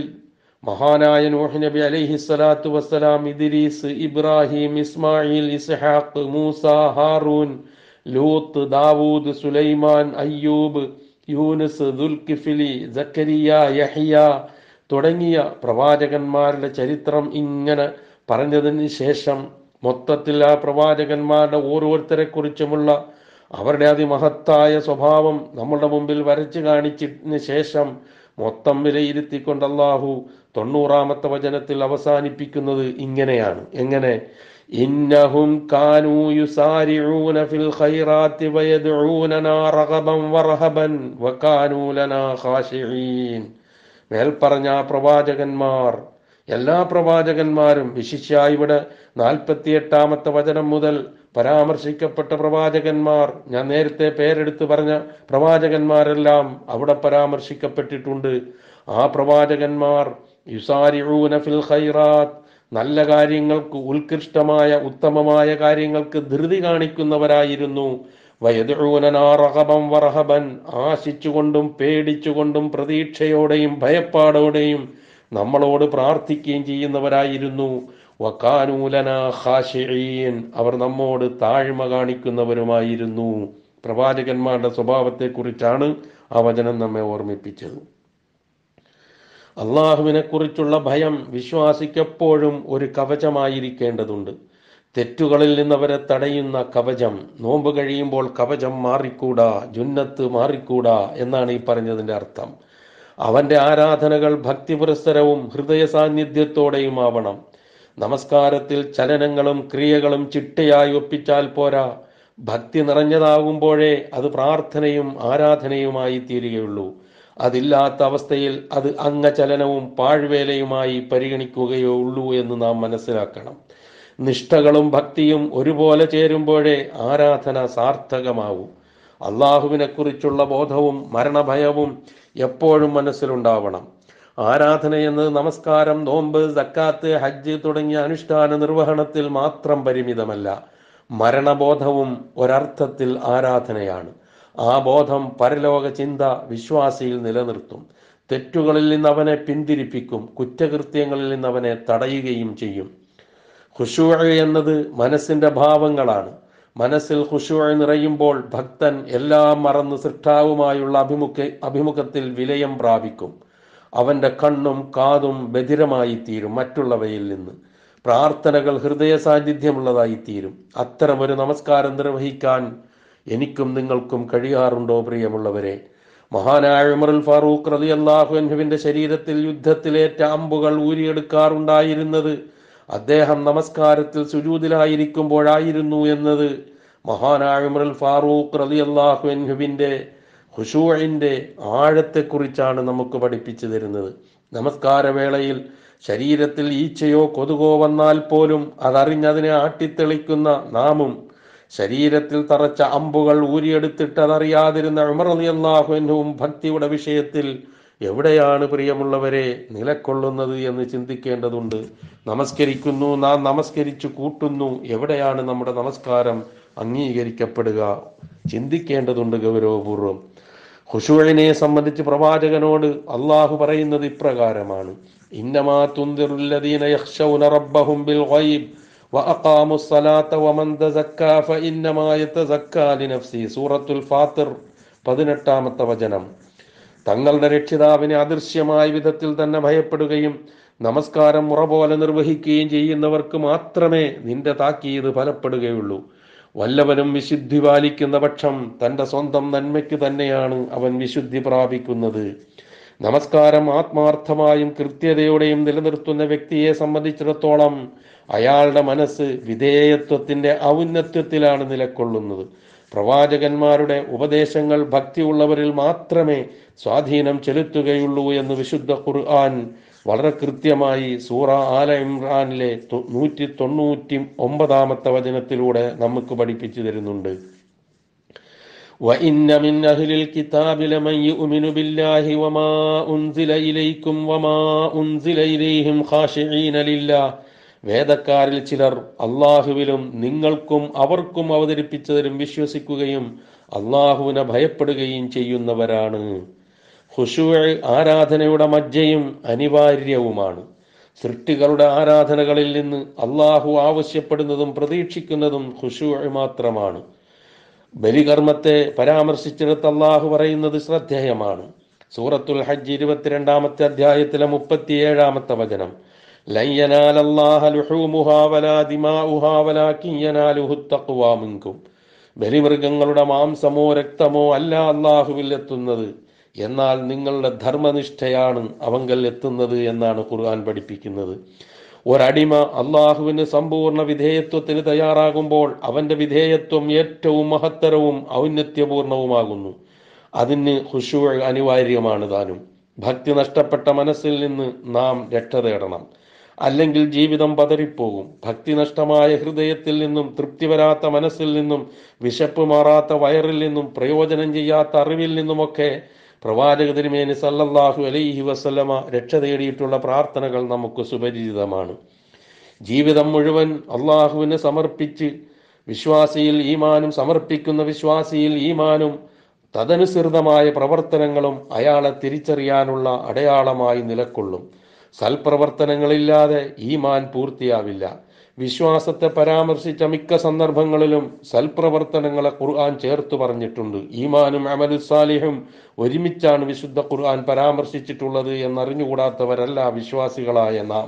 മഹാനായ നൂഹ് നബി അലൈഹി സ്വലാത്തു വസ്സലാം ഇദ്രീസ് ഇബ്രാഹിം ഇസ്മായിൽ ഇസ്ഹാഖ് മൂസ ഹാറൂൻ ലൂത്ത് ദാവൂദ് സുലൈമാൻ അയ്യൂബ് യൂനുസ് ദുൽകിഫിലി ജക്കരിയ യഹിയ തുടങ്ങിയ പ്രവാചകന്മാരുടെ ചരിത്രം ഇങ്ങനെ പറഞ്ഞതിന് ശേഷം മൊത്തത്തിൽ ആ പ്രവാചകന്മാരുടെ ഓരോരുത്തരെ കുറിച്ചുമുള്ള അവരുടെ അതിമഹത്തായ സ്വഭാവം നമ്മുടെ മുമ്പിൽ വരച്ചു കാണിച്ചതിന് ശേഷം മൊത്തം വിലയിരുത്തിക്കൊണ്ട് അള്ളാഹു തൊണ്ണൂറാമത്തെ വചനത്തിൽ അവസാനിപ്പിക്കുന്നത് ഇങ്ങനെയാണ് എങ്ങനെ ഇന്നഹും കാനൂ യുസാരിഊന ഫിൽ ഖൈറാത്തി വയദ്ഊനനാ റഗബൻ വറഹബൻ വകാനൂ ലനാ ഖാശിഈൻ മേൽപ്പറഞ്ഞ ആ പ്രവാചകന്മാർ എല്ലാ പ്രവാചകന്മാരും വിശിഷ്യ ഇവിടെ നാൽപ്പത്തി എട്ടാമത്തെ വചനം മുതൽ പരാമർശിക്കപ്പെട്ട പ്രവാചകന്മാർ ഞാൻ നേരത്തെ പേരെടുത്ത് പറഞ്ഞ പ്രവാചകന്മാരെല്ലാം അവിടെ പരാമർശിക്കപ്പെട്ടിട്ടുണ്ട് ആ പ്രവാചകന്മാർ യുസാരിഊന ഫിൽ ഖൈറാത്ത് നല്ല കാര്യങ്ങൾക്ക് ഉത്കൃഷ്ടമായ ഉത്തമമായ കാര്യങ്ങൾക്ക് ധൃതി കാണിക്കുന്നവരായിരുന്നു വയതുഴൂനനാറഹബം വറഹബൻ ആശിച്ചുകൊണ്ടും പേടിച്ചുകൊണ്ടും പ്രതീക്ഷയോടെയും ഭയപ്പാടോടെയും നമ്മളോട് പ്രാർത്ഥിക്കുകയും ചെയ്യുന്നവരായിരുന്നു വക്കാനൂലന ഖാശിഈൻ അവർ നമ്മോട് താഴ്മ കാണിക്കുന്നവരുമായിരുന്നു പ്രവാചകന്മാരുടെ സ്വഭാവത്തെക്കുറിച്ചാണ് ആ വചനം നമ്മെ ഓർമ്മിപ്പിച്ചത് അള്ളാഹുവിനെ കുറിച്ചുള്ള ഭയം വിശ്വാസിക്കെപ്പോഴും ഒരു കവചമായിരിക്കേണ്ടതുണ്ട് തെറ്റുകളിൽ നിന്നവരെ തടയുന്ന കവചം നോമ്പ് കഴിയുമ്പോൾ കവചം മാറിക്കൂടാ ജുന്നത്ത് മാറിക്കൂടാ എന്നാണ് ഈ പറഞ്ഞതിന്റെ അർത്ഥം അവന്റെ ആരാധനകൾ ഭക്തിപുരസ്സരവും ഹൃദയ സാന്നിധ്യത്തോടെയുമാവണം നമസ്കാരത്തിൽ ചലനങ്ങളും ക്രിയകളും ചിട്ടയായി ഒപ്പിച്ചാൽ പോരാ ഭക്തി നിറഞ്ഞതാകുമ്പോഴേ അത് പ്രാർത്ഥനയും ആരാധനയുമായി തീരുകയുള്ളൂ അതില്ലാത്ത അവസ്ഥയിൽ അത് അംഗചലനവും പാഴ്വേലയുമായി പരിഗണിക്കുകയോ ഉള്ളൂ എന്ന് നാം മനസ്സിലാക്കണം നിഷ്ഠകളും ഭക്തിയും ഒരുപോലെ ചേരുമ്പോഴേ ആരാധന സാർത്ഥകമാവൂ അള്ളാഹുവിനെ കുറിച്ചുള്ള ബോധവും മരണഭയവും എപ്പോഴും മനസ്സിലുണ്ടാവണം ആരാധന എന്നത് നമസ്കാരം നോമ്പ് സക്കാത്ത് ഹജ്ജ് തുടങ്ങിയ അനുഷ്ഠാന നിർവഹണത്തിൽ മാത്രം പരിമിതമല്ല മരണബോധവും ഒരർത്ഥത്തിൽ ആരാധനയാണ് ആ ബോധം പരലോക ചിന്ത വിശ്വാസിയിൽ നിലനിർത്തും തെറ്റുകളിൽ നിന്ന് അവനെ പിന്തിരിപ്പിക്കും കുറ്റകൃത്യങ്ങളിൽ നിന്ന് അവനെ തടയുകയും ചെയ്യും ഖുശൂ എന്നത് മനസ്സിന്റെ ഭാവങ്ങളാണ് മനസ്സിൽ ഖുശൂ നിറയുമ്പോൾ ഭക്തൻ എല്ലാം മറന്ന് സൃഷ്ടാവുമായുള്ള അഭിമുഖ അഭിമുഖത്തിൽ വിലയം പ്രാപിക്കും അവന്റെ കണ്ണും കാതും ബധിരമായി തീരും മറ്റുള്ളവയിൽ നിന്ന് പ്രാർത്ഥനകൾ ഹൃദയ സാന്നിധ്യമുള്ളതായി തീരും അത്തരമൊരു നമസ്കാരം നിർവഹിക്കാൻ എനിക്കും നിങ്ങൾക്കും കഴിയാറുണ്ടോ പ്രിയമുള്ളവരെ മഹാനായ ഉമറുൽ ഫാറൂഖ് റതി അള്ളാഹുവിന്റെ ശരീരത്തിൽ യുദ്ധത്തിലേറ്റ അമ്പുകൾ ഊരിയെടുക്കാറുണ്ടായിരുന്നത് അദ്ദേഹം നമസ്കാരത്തിൽ സുജൂതിലായിരിക്കുമ്പോഴായിരുന്നു എന്നത് മഹാനായ ഉമറുൽ ഫാറൂഖ് റതി അള്ളാഹുവിന്റെ ഹുഷൂഴിന്റെ ആഴത്തെക്കുറിച്ചാണ് നമുക്ക് പഠിപ്പിച്ചു തരുന്നത് നമസ്കാരവേളയിൽ ശരീരത്തിൽ ഈച്ചയോ കൊതുകോ വന്നാൽ പോലും അതറിഞ്ഞതിനെ ആട്ടിത്തെളിക്കുന്ന നാമും ശരീരത്തിൽ തറച്ച അമ്പുകൾ ഊരിയെടുത്തിട്ട് അതറിയാതിരുന്ന ഉമർ അലി അള്ളാഹുവിനും ഭക്തിയുടെ വിഷയത്തിൽ എവിടെയാണ് പ്രിയമുള്ളവരെ നിലക്കൊള്ളുന്നത് എന്ന് ചിന്തിക്കേണ്ടതുണ്ട് നമസ്കരിക്കുന്നു നാം നമസ്കരിച്ചു കൂട്ടുന്നു എവിടെയാണ് നമ്മുടെ നമസ്കാരം അംഗീകരിക്കപ്പെടുക ചിന്തിക്കേണ്ടതുണ്ട് ഗൗരവപൂർവ്വം ഹുഷുവിനെ സംബന്ധിച്ച് പ്രവാചകനോട് അള്ളാഹു പറയുന്നത് ഇപ്രകാരമാണ് ഇന്നമാ തുന്തിറുല്ലദീന യഖ്ശൗന റബ്ബഹും ബിൽ ഗൈബ് വഅഖാമു الصلاة ومن تزكى فإنما يتزكى لنفسه സൂറത്തുൽ ഫാത്തിർ പതിനെട്ടാമത്തെ വചനം തങ്ങളുടെ രക്ഷിതാവിനെ അദൃശ്യമായ വിധത്തിൽ തന്നെ ഭയപ്പെടുകയും നമസ്കാരം മുറ പോലെ നിർവഹിക്കുകയും ചെയ്യുന്നവർക്ക് മാത്രമേ നിന്റെ താക്കീത് ഫലപ്പെടുകയുള്ളൂ വല്ലവനും വിശുദ്ധി പാലിക്കുന്ന പക്ഷം തന്റെ സ്വന്തം നന്മയ്ക്ക് തന്നെയാണ് അവൻ വിശുദ്ധി പ്രാപിക്കുന്നത് നമസ്കാരം ആത്മാർത്ഥമായും കൃത്യതയോടെയും നിലനിർത്തുന്ന വ്യക്തിയെ സംബന്ധിച്ചിടത്തോളം അയാളുടെ മനസ്സ് വിധേയത്വത്തിന്റെ ഔന്നത്യത്തിലാണ് നിലകൊള്ളുന്നത് പ്രവാചകന്മാരുടെ ഉപദേശങ്ങൾ ഭക്തിയുള്ളവരിൽ മാത്രമേ സ്വാധീനം ചെലുത്തുകയുള്ളൂ എന്ന് വിശുദ്ധ ഖുർആൻ വളരെ കൃത്യമായി സൂറ ആല ഇമ്രാനിലെ തൊ- നൂറ്റി തൊണ്ണൂറ്റി ഒമ്പതാമത്തെ വചനത്തിലൂടെ നമുക്ക് പഠിപ്പിച്ചു തരുന്നുണ്ട് وإن من أهل الكتاب لمن يؤمن بالله وما أنزل إليكم وما أنزل إليهم خاشعين لله വേദക്കാരിൽ ചിലർ അള്ളാഹുവിലും നിങ്ങൾക്കും അവർക്കും അവതരിപ്പിച്ചതിലും വിശ്വസിക്കുകയും അള്ളാഹുവിനെ ഭയപ്പെടുകയും ചെയ്യുന്നവരാണ് ഹുഷു ആരാധനയുടെ മജ്ജയും അനിവാര്യവുമാണ് സൃഷ്ടികളുടെ ആരാധനകളിൽ നിന്ന് അള്ളാഹു ആവശ്യപ്പെടുന്നതും പ്രതീക്ഷിക്കുന്നതും ഹുഷു മാത്രമാണ് ബലികർമ്മത്തെ പരാമർശിച്ചിടത്ത് അള്ളാഹു പറയുന്നത് ശ്രദ്ധേയമാണ് സൂറത്തുൽ ഹജ്ജ് ഇരുപത്തിരണ്ടാമത്തെ അധ്യായത്തിലെ മുപ്പത്തിയേഴാമത്തെ വചനം ലൻ യനാലല്ലാഹ ലുഹൂമുഹാ വലാ ദിമാഉഹാ വലാകിൻ യനാലുഹു തഖ്വാ മിൻകും ബലിമൃഗങ്ങളുടെ മാംസമോ രക്തമോ അല്ല അള്ളാഹുവിൽ എത്തുന്നത് എന്നാൽ നിങ്ങളുടെ ധർമ്മനിഷ്ഠയാണ് അവങ്കൽ എത്തുന്നത് എന്നാണ് ഖുർആൻ പഠിപ്പിക്കുന്നത് ഒരടിമ അള്ളാഹുവിന് സമ്പൂർണ്ണ വിധേയത്വത്തിന് തയ്യാറാകുമ്പോൾ അവന്റെ വിധേയത്വം ഏറ്റവും മഹത്തരവും ഔന്നത്യപൂർണവുമാകുന്നു അതിന് ഹുഷു അനിവാര്യമാണ് താനും ഭക്തി നഷ്ടപ്പെട്ട മനസ്സിൽ നിന്ന് നാം രക്ഷ തേടണം അല്ലെങ്കിൽ ജീവിതം പതറിപ്പോകും ഭക്തി നഷ്ടമായ ഹൃദയത്തിൽ നിന്നും തൃപ്തി വരാത്ത മനസ്സിൽ നിന്നും വിശപ്പ് മാറാത്ത വയറിൽ നിന്നും പ്രയോജനം ചെയ്യാത്ത അറിവിൽ നിന്നുമൊക്കെ പ്രവാചക തിരുമേനി സല്ലല്ലാഹു അലൈഹി വസല്ലമ രക്ഷ തേടിയിട്ടുള്ള പ്രാർത്ഥനകൾ നമുക്ക് സുപരിചിതമാണ് ജീവിതം മുഴുവൻ അള്ളാഹുവിന് സമർപ്പിച്ച് വിശ്വാസിയിൽ ഈമാനും സമർപ്പിക്കുന്ന വിശ്വാസിയിൽ ഈമാനും തദനുസൃതമായ പ്രവർത്തനങ്ങളും അയാളെ തിരിച്ചറിയാനുള്ള അടയാളമായി നിലകൊള്ളും സൽപ്രവർത്തനങ്ങളില്ലാതെ ഈമാൻ പൂർത്തിയാവില്ല വിശ്വാസത്തെ പരാമർശിച്ച മിക്ക സന്ദർഭങ്ങളിലും സൽപ്രവർത്തനങ്ങളെ ഖുർആൻ ചേർത്ത് പറഞ്ഞിട്ടുണ്ട് ഈമാനും അമലുസാലിഹും ഒരുമിച്ചാണ് വിശുദ്ധ ഖുർആൻ പരാമർശിച്ചിട്ടുള്ളത് എന്നറിഞ്ഞുകൂടാത്തവരല്ല വിശ്വാസികളായ നാം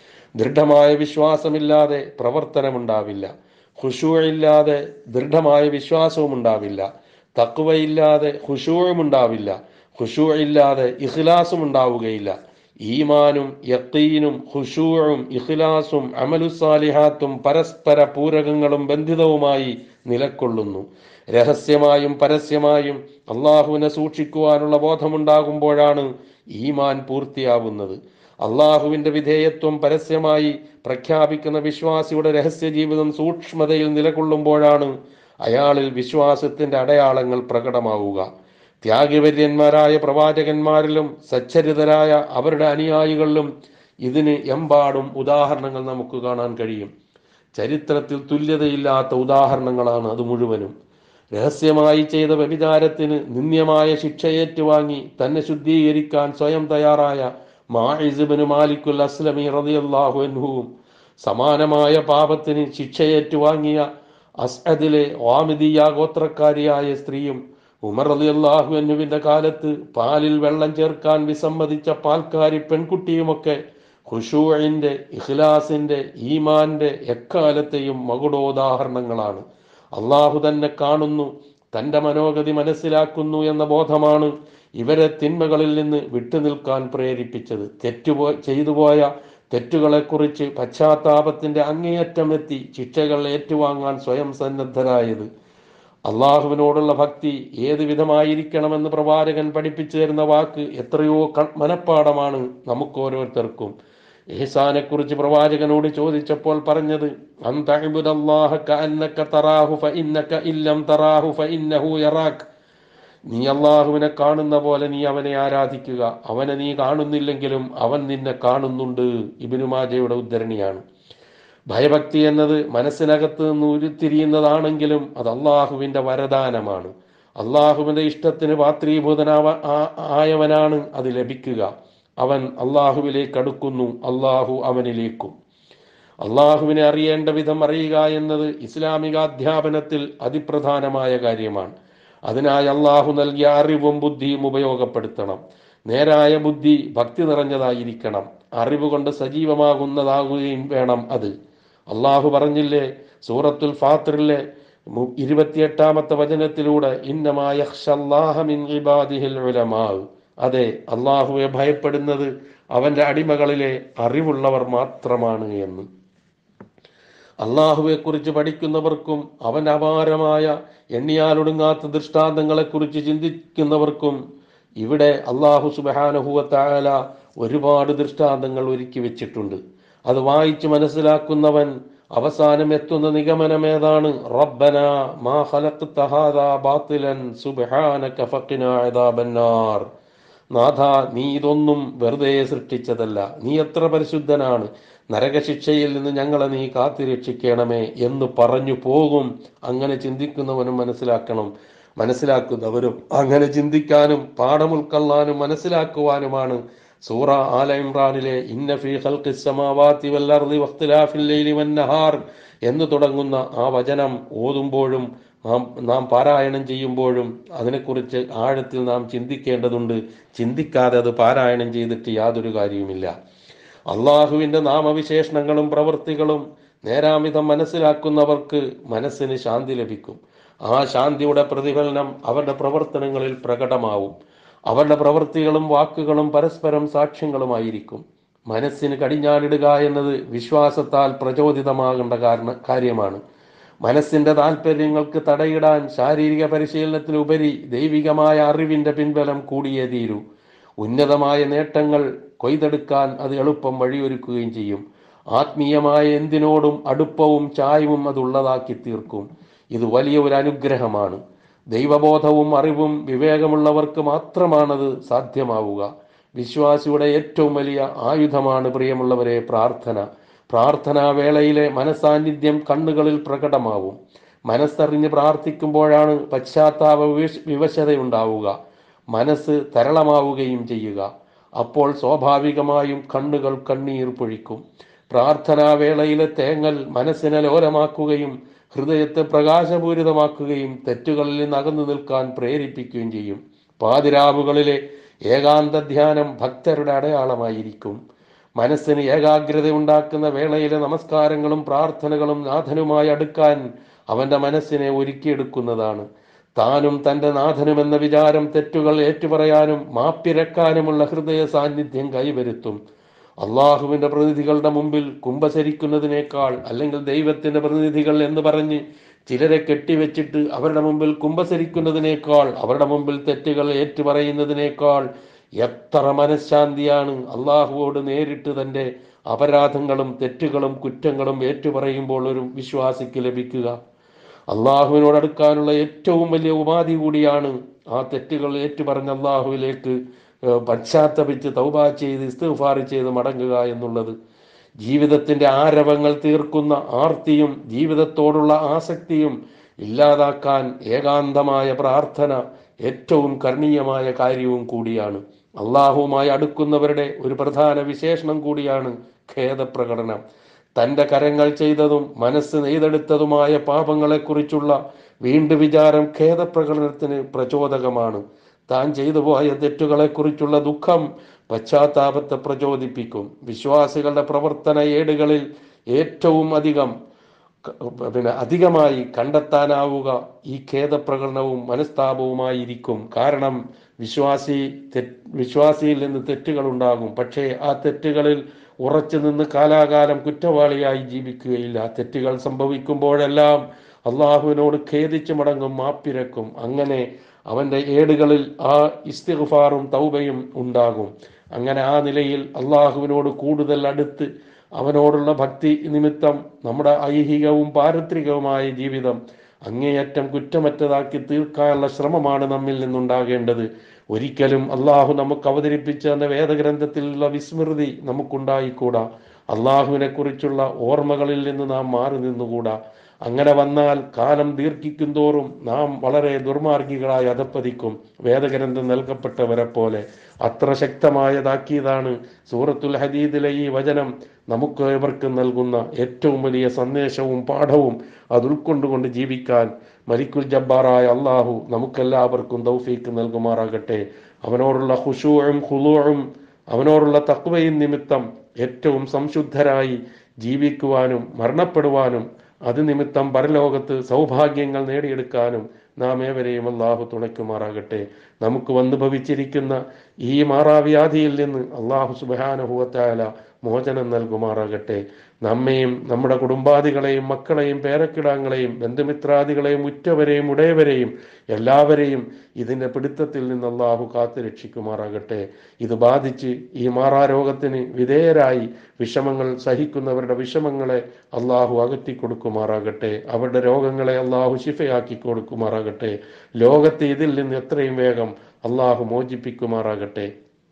ദൃഢമായ വിശ്വാസമില്ലാതെ പ്രവർത്തനമുണ്ടാവില്ല ഖുഷൂഇല്ലാതെ ദൃഢമായ വിശ്വാസവും ഉണ്ടാവില്ല തക്കുവയില്ലാതെ ഖുഷൂവും ഉണ്ടാവില്ല ഖുഷൂഇല്ലാതെ ഇഖ്ലാസും ഉണ്ടാവുകയില്ല ഈമാനും യക്കീനും ഖുഷൂഉം ഇഖ്ലാസും അമലുസാലിഹാത്തും പരസ്പര പൂരകങ്ങളും ബന്ധിതവുമായി നിലക്കൊള്ളുന്നു രഹസ്യമായും പരസ്യമായും അള്ളാഹുവിനെ സൂക്ഷിക്കുവാനുള്ള ബോധമുണ്ടാകുമ്പോഴാണ് ഈമാൻ പൂർത്തിയാവുന്നത് അള്ളാഹുവിന്റെ വിധേയത്വം പരസ്യമായി പ്രഖ്യാപിക്കുന്ന വിശ്വാസിയുടെ രഹസ്യ ജീവിതം സൂക്ഷ്മതയിൽ നിലകൊള്ളുമ്പോഴാണ് അയാളിൽ വിശ്വാസത്തിന്റെ അടയാളങ്ങൾ പ്രകടമാവുക ത്യാഗവര്യന്മാരായ പ്രവാചകന്മാരിലും സച്ചരിതരായ അവരുടെ അനുയായികളിലും ഇതിന് എമ്പാടും ഉദാഹരണങ്ങൾ നമുക്ക് കാണാൻ കഴിയും ചരിത്രത്തിൽ തുല്യതയില്ലാത്ത ഉദാഹരണങ്ങളാണ് അത് മുഴുവനും രഹസ്യമായി ചെയ്ത വ്യഭിചാരത്തിന് നിന്ദ്യമായ ശിക്ഷ ഏറ്റുവാങ്ങി തന്നെ ശുദ്ധീകരിക്കാൻ സ്വയം തയ്യാറായ മാഹിസിബിന് മാലിക്കുൽ അസ്ലമി റളിയല്ലാഹു അൻഹുവും സമാനമായ പാപത്തിന് ശിക്ഷ ഏറ്റുവാങ്ങിയ അസ്അദിലെ വാമിദിയ ഗോത്രക്കാരിയായ സ്ത്രീയും ഉമർ റളിയല്ലാഹു അൻഹുവിന്റെ കാലത്ത് പാലിൽ വെള്ളം ചേർക്കാൻ വിസമ്മതിച്ച പാൽക്കാരി പെൺകുട്ടിയുമൊക്കെ ഖുഷൂഇന്റെ ഇഖ്ലാസിന്റെ ഈമാന്റെ എക്കാലത്തെയും മകുടോദാഹരണങ്ങളാണ് അള്ളാഹു തന്നെ കാണുന്നു തന്റെ മനോഗതി മനസ്സിലാക്കുന്നു എന്ന ബോധമാണ് ഇവരെ തിന്മകളിൽ നിന്ന് വിട്ടുനിൽക്കാൻ പ്രേരിപ്പിച്ചത് തെറ്റുപോ ചെയ്തുപോയ തെറ്റുകളെക്കുറിച്ച് പശ്ചാത്താപത്തിന്റെ അങ്ങേയറ്റം എത്തി ശിക്ഷകൾ ഏറ്റുവാങ്ങാൻ സ്വയം സന്നദ്ധരായത് അള്ളാഹുവിനോടുള്ള ഭക്തി ഏത് വിധമായിരിക്കണമെന്ന് പ്രവാചകൻ പഠിപ്പിച്ചു തരുന്ന വാക്ക് എത്രയോ ക- മനഃപ്പാടമാണ് നമുക്ക് ഓരോരുത്തർക്കും ഏസാനെ കുറിച്ച് പ്രവാചകനോട് ചോദിച്ചപ്പോൾ പറഞ്ഞത് അന്തഅബ്ദുല്ലാഹ കഅന്നക തറാഹു ഫഇന്നക ഇല്ലം തറാഹു ഫഇന്നഹു യറാക് നീ അള്ളാഹുവിനെ കാണുന്ന പോലെ നീ അവനെ ആരാധിക്കുക അവനെ നീ കാണുന്നില്ലെങ്കിലും അവൻ നിന്നെ കാണുന്നുണ്ട് ഇബിനു മാജയുടെ ഉദ്ധരണിയാണ് ഭയഭക്തി എന്നത് മനസ്സിനകത്ത് നിന്ന് ഉരുത്തിരിയുന്നതാണെങ്കിലും അത് അള്ളാഹുവിന്റെ വരദാനമാണ് അള്ളാഹുവിന്റെ ഇഷ്ടത്തിന് പാത്രീഭൂതനാവ ആ- ആയവനാണ് അത് ലഭിക്കുക അവൻ അള്ളാഹുവിലേക്ക് അടുക്കുന്നു അള്ളാഹു അവനിലേക്കും അള്ളാഹുവിനെ അറിയേണ്ട വിധം അറിയുക എന്നത് ഇസ്ലാമിക അധ്യാപനത്തിൽ അതിപ്രധാനമായ കാര്യമാണ് അതിനായി അള്ളാഹു നൽകിയ അറിവും ബുദ്ധിയും ഉപയോഗപ്പെടുത്തണം നേരായ ബുദ്ധി ഭക്തി നിറഞ്ഞതായിരിക്കണം അറിവ് കൊണ്ട് സജീവമാകുന്നതാകുകയും വേണം അത് അള്ളാഹു പറഞ്ഞില്ലേ സൂറത്തുൽ ഫാത്തിറിലെ മു- ഇരുപത്തിയെട്ടാമത്തെ വചനത്തിലൂടെ ഇന്നമായ അതെ അള്ളാഹുവെ ഭയപ്പെടുന്നത് അവന്റെ അടിമകളിലെ അറിവുള്ളവർ മാത്രമാണ് എന്ന് അള്ളാഹുവെ കുറിച്ച് പഠിക്കുന്നവർക്കും അവൻ അപാരമായ എണ്ണിയാലൊടുങ്ങാത്ത ദൃഷ്ടാന്തങ്ങളെക്കുറിച്ച് ചിന്തിക്കുന്നവർക്കും ഇവിടെ അള്ളാഹു സുബാനഹുവത്തായാല ഒരുപാട് ദൃഷ്ടാന്തങ്ങൾ ഒരുക്കി വെച്ചിട്ടുണ്ട് അത് വായിച്ച് മനസ്സിലാക്കുന്നവൻ അവസാനം എത്തുന്ന നിഗമനം ഏതാണ് റബ്ബന മാ ഖലഖ്ത ഹാദാ ബാത്തിലൻ സുബ്ഹാനക ഫഖിനാ അദാബന്നാർ നാഥ നീ ഇതൊന്നും വെറുതെ സൃഷ്ടിച്ചതല്ല നീ എത്ര പരിശുദ്ധനാണ് നരകശിക്ഷയിൽ നിന്ന് ഞങ്ങളെ നീ കാത്തിരക്ഷിക്കണമേ എന്ന് പറഞ്ഞു പോകും അങ്ങനെ ചിന്തിക്കുന്നവനും മനസ്സിലാക്കണം മനസ്സിലാക്കുന്നവരും അങ്ങനെ ചിന്തിക്കാനും പാഠം ഉൾക്കൊള്ളാനും മനസ്സിലാക്കുവാനുമാണ് സൂറ ആല ഇമ്രാനിലെ ഇന്ന ഫീ ഖൽഖിസ് സമാവാതി വൽ അർളി വഖ്തിലാഫിൽ ലൈലി വൻ നഹാർ എന്ന് തുടങ്ങുന്ന ആ വചനം ഓതുമ്പോഴും നാം നാം പാരായണം ചെയ്യുമ്പോഴും അതിനെക്കുറിച്ച് ആഴത്തിൽ നാം ചിന്തിക്കേണ്ടതുണ്ട് ചിന്തിക്കാതെ അത് പാരായണം ചെയ്തിട്ട് യാതൊരു കാര്യവുമില്ല അള്ളാഹുവിന്റെ നാമവിശേഷണങ്ങളും പ്രവൃത്തികളും നേരാമിതം മനസ്സിലാക്കുന്നവർക്ക് മനസ്സിന് ശാന്തി ലഭിക്കും ആ ശാന്തിയുടെ പ്രതിഫലനം അവരുടെ പ്രവർത്തനങ്ങളിൽ പ്രകടമാവും അവരുടെ പ്രവൃത്തികളും വാക്കുകളും പരസ്പരം സാക്ഷ്യങ്ങളുമായിരിക്കും മനസ്സിന് കടിഞ്ഞാണിടുക എന്നത് വിശ്വാസത്താൽ പ്രചോദിതമാകേണ്ട കാരണ കാര്യമാണ് മനസ്സിന്റെ താല്പര്യങ്ങൾക്ക് തടയിടാൻ ശാരീരിക പരിശീലനത്തിലുപരി ദൈവികമായ അറിവിന്റെ പിൻബലം കൂടിയേ തീരൂ ഉന്നതമായ നേട്ടങ്ങൾ കൊയ്തെടുക്കാൻ അത് എളുപ്പം വഴിയൊരുക്കുകയും ചെയ്യും ആത്മീയമായ എന്തിനോടും അടുപ്പവും ചായവും അത് ഉള്ളതാക്കി തീർക്കും ഇത് വലിയ ഒരു അനുഗ്രഹമാണ് ദൈവബോധവും അറിവും വിവേകമുള്ളവർക്ക് മാത്രമാണത് സാധ്യമാവുക വിശ്വാസിയുടെ ഏറ്റവും വലിയ ആയുധമാണ് പ്രിയമുള്ളവരെ പ്രാർത്ഥന പ്രാർത്ഥനാ വേളയിലെ മനസാന്നിധ്യം കണ്ണുകളിൽ പ്രകടമാവും മനസ്സറിഞ്ഞ് പ്രാർത്ഥിക്കുമ്പോഴാണ് പശ്ചാത്താപ വിവശ വിവശതയുണ്ടാവുക മനസ്സ് തരളമാവുകയും ചെയ്യുക അപ്പോൾ സ്വാഭാവികമായും കണ്ണുകൾ കണ്ണീർ പൊഴിക്കും പ്രാർത്ഥനാവേളയിലെ തേങ്ങൽ മനസ്സിനെ ലോലമാക്കുകയും ഹൃദയത്തെ പ്രകാശപൂരിതമാക്കുകയും തെറ്റുകളിൽ നിന്ന് അകന്നു നിൽക്കാൻ പ്രേരിപ്പിക്കുകയും ചെയ്യും പാതിരാവുകളിലെ ഏകാന്ത ധ്യാനം ഭക്തരുടെ അടയാളമായിരിക്കും മനസ്സിന് ഏകാഗ്രത ഉണ്ടാക്കുന്ന വേളയിലെ നമസ്കാരങ്ങളും പ്രാർത്ഥനകളും നാഥനുമായി അടുക്കാൻ അവന്റെ മനസ്സിനെ ഒരുക്കിയെടുക്കുന്നതാണ് താനും തന്റെ നാഥനും എന്ന വിചാരം തെറ്റുകൾ ഏറ്റുപറയാനും മാപ്പിരക്കാനുമുള്ള ഹൃദയ സാന്നിധ്യം കൈവരുത്തും അള്ളാഹുവിന്റെ പ്രതിനിധികളുടെ മുമ്പിൽ കുംഭസരിക്കുന്നതിനേക്കാൾ അല്ലെങ്കിൽ ദൈവത്തിന്റെ പ്രതിനിധികൾ എന്ന് പറഞ്ഞ് ചിലരെ കെട്ടിവെച്ചിട്ട് അവരുടെ മുമ്പിൽ കുംഭസരിക്കുന്നതിനേക്കാൾ അവരുടെ മുമ്പിൽ തെറ്റുകൾ ഏറ്റുപറയുന്നതിനേക്കാൾ എത്ര മനഃശാന്തിയാണ് അള്ളാഹുവോട് നേരിട്ട് തന്റെ അപരാധങ്ങളും തെറ്റുകളും കുറ്റങ്ങളും ഏറ്റുപറയുമ്പോൾ ഒരു വിശ്വാസിക്ക് ലഭിക്കുക അള്ളാഹുവിനോട് അടുക്കാനുള്ള ഏറ്റവും വലിയ ഉപാധി കൂടിയാണ് ആ തെറ്റുകൾ ഏറ്റുപറഞ്ഞ അള്ളാഹുവിലേക്ക് ഏഹ്, പശ്ചാത്തപിച്ച് തൗബ ചെയ്ത് ഇസ്തിഗ്ഫാർ ചെയ്ത് മടങ്ങുക എന്നുള്ളത് ജീവിതത്തിന്റെ ആരവങ്ങൾ തീർക്കുന്ന ആർത്തിയും ജീവിതത്തോടുള്ള ആസക്തിയും ഇല്ലാതാക്കാൻ ഏകാന്തമായ പ്രാർത്ഥന ഏറ്റവും കരണീയമായ കാര്യവും കൂടിയാണ് അള്ളാഹുവുമായി അടുക്കുന്നവരുടെ ഒരു പ്രധാന വിശേഷണം കൂടിയാണ് ഖേദപ്രകടനം തന്റെ കരങ്ങൾ ചെയ്തതും മനസ്സ് നെയ്തെടുത്തതുമായ പാപങ്ങളെക്കുറിച്ചുള്ള വീണ്ടും വിചാരം ഖേദപ്രകടനത്തിന് പ്രചോദകമാണ് താൻ ചെയ്തു പോയ തെറ്റുകളെക്കുറിച്ചുള്ള ദുഃഖം പശ്ചാത്താപത്തെ പ്രചോദിപ്പിക്കും വിശ്വാസികളുടെ പ്രവർത്തന ഏടുകളിൽ ഏറ്റവും അധികം ക- പിന്നെ അധികമായി കണ്ടെത്താനാവുക ഈ ഖേദപ്രകടനവും മനസ്താപവുമായിരിക്കും കാരണം വിശ്വാസി തെ- വിശ്വാസിയിൽ നിന്ന് തെറ്റുകൾ ഉണ്ടാകും പക്ഷേ ആ തെറ്റുകളിൽ ഉറച്ചു നിന്ന് കാലാകാലം കുറ്റവാളിയായി ജീവിക്കുകയില്ല തെറ്റുകൾ സംഭവിക്കുമ്പോഴെല്ലാം അള്ളാഹുവിനോട് ഖേദിച്ചു മടങ്ങും മാപ്പിരക്കും അങ്ങനെ അവന്റെ ഏടുകളിൽ ആ ഇസ്തിഗ്ഫാറും തൗബയും ഉണ്ടാകും അങ്ങനെ ആ നിലയിൽ അള്ളാഹുവിനോട് കൂടുതൽ അടുത്ത് അവനോടുള്ള ഭക്തി നിമിത്തം നമ്മുടെ ഐഹികവും പാരത്രികവുമായ ജീവിതം അങ്ങേയറ്റം കുറ്റമറ്റതാക്കി തീർക്കാനുള്ള ശ്രമമാണ് നമ്മിൽ നിന്നുണ്ടാകേണ്ടത് ഒരിക്കലും അള്ളാഹു നമുക്ക് അവതരിപ്പിച്ച എന്ന വേദഗ്രന്ഥത്തിലുള്ള വിസ്മൃതി നമുക്കുണ്ടായിക്കൂടാ അള്ളാഹുവിനെ കുറിച്ചുള്ള ഓർമ്മകളിൽ നിന്ന് നാം മാറി നിന്നുകൂടാ അങ്ങനെ വന്നാൽ കാലം ദീർഘിക്കും തോറും നാം വളരെ ദുർമാർഗികളായി അധപ്പതിക്കും വേദഗ്രന്ഥം നൽകപ്പെട്ടവരെ പോലെ അത്ര ശക്തമായതാക്കിയതാണ് സൂറത്തുൽ ഹദീദിലെ ഈ വചനം നമുക്ക് ഇവർക്ക് നൽകുന്ന ഏറ്റവും വലിയ സന്ദേശവും പാഠവും അത് ഉൾക്കൊണ്ടുകൊണ്ട് ജീവിക്കാൻ മലിക്കുൽ ജബ്ബാറായ അള്ളാഹു നമുക്കെല്ലാവർക്കും തൗഫീക്ക് നൽകുമാറാകട്ടെ അവനോടുള്ള ഹുഷൂഴും ഹുലൂഴും അവനോടുള്ള തക്വയും നിമിത്തം ഏറ്റവും സംശുദ്ധരായി ജീവിക്കുവാനും മരണപ്പെടുവാനും അത് നിമിത്തം പരലോകത്ത് സൗഭാഗ്യങ്ങൾ നേടിയെടുക്കാനും നാം ഏവരെയും അള്ളാഹു തുണയ്ക്കുമാറാകട്ടെ നമുക്ക് വന്നു ഭവിച്ചിരിക്കുന്ന ഈ മാറാവ്യാധിയിൽ നിന്ന് അള്ളാഹു സുബാനുഭവത്തായ മോചനം നൽകുമാറാകട്ടെ നമ്മയും നമ്മുടെ കുടുംബാദികളെയും മക്കളെയും പേരക്കിടാങ്ങളെയും ബന്ധുമിത്രാദികളെയും ഉറ്റവരെയും ഉടയവരെയും എല്ലാവരെയും ഇതിന്റെ പിടുത്തത്തിൽ നിന്ന് അള്ളാഹു കാത്തു രക്ഷിക്കുമാറാകട്ടെ ഇത് ബാധിച്ച് ഈ മാറാരോഗത്തിന് വിധേയരായി വിഷമങ്ങൾ സഹിക്കുന്നവരുടെ വിഷമങ്ങളെ അള്ളാഹു അകറ്റി കൊടുക്കുമാറാകട്ടെ അവരുടെ രോഗങ്ങളെ അള്ളാഹു ശിഫയാക്കി കൊടുക്കുമാറാകട്ടെ ലോകത്തെ ഇതിൽ നിന്ന് എത്രയും വേഗം അള്ളാഹു മോചിപ്പിക്കുമാറാകട്ടെ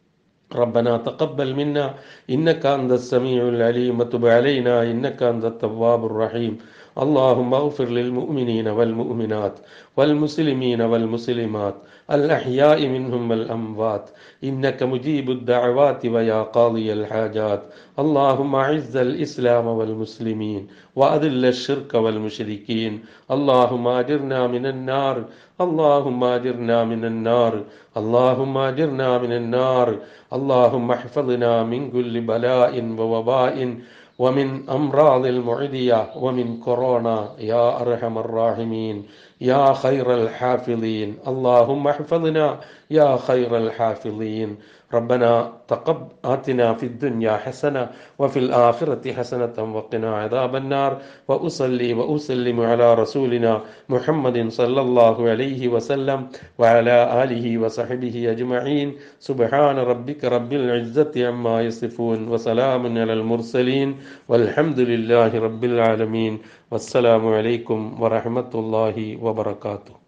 ربنا تقبل منا إنك أنت السميع العليم وتب علينا إنك أنت التواب الرحيم اللهم اغفر للمؤمنين والمؤمنات والمسلمين والمسلمات الأحياء منهم والأموات إنك مجيب الدعوات ويا قاضي الحاجات اللهم أعز الإسلام والمسلمين وأذل الشرك والمشركين اللهم أجرنا من النار اللهم أجرنا من النار اللهم أجرنا من النار اللهم احفظنا من كل بلاء ووباء ومن أمراض المعدية ومن كورونا يا أرحم الراحمين يا خير الحافظين اللهم احفظنا يا خير الحافظين ربنا تقب آتنا في الدنيا حسنة وفي الآخرة حسنة وقنا عذاب النار وأصلي وأسلم على رسولنا محمد صلى الله عليه وسلم وعلى آله وصحبه أجمعين سبحان ربك رب العزة عما يصفون وسلام على المرسلين والحمد لله رب العالمين والسلام عليكم ورحمة الله وبركاته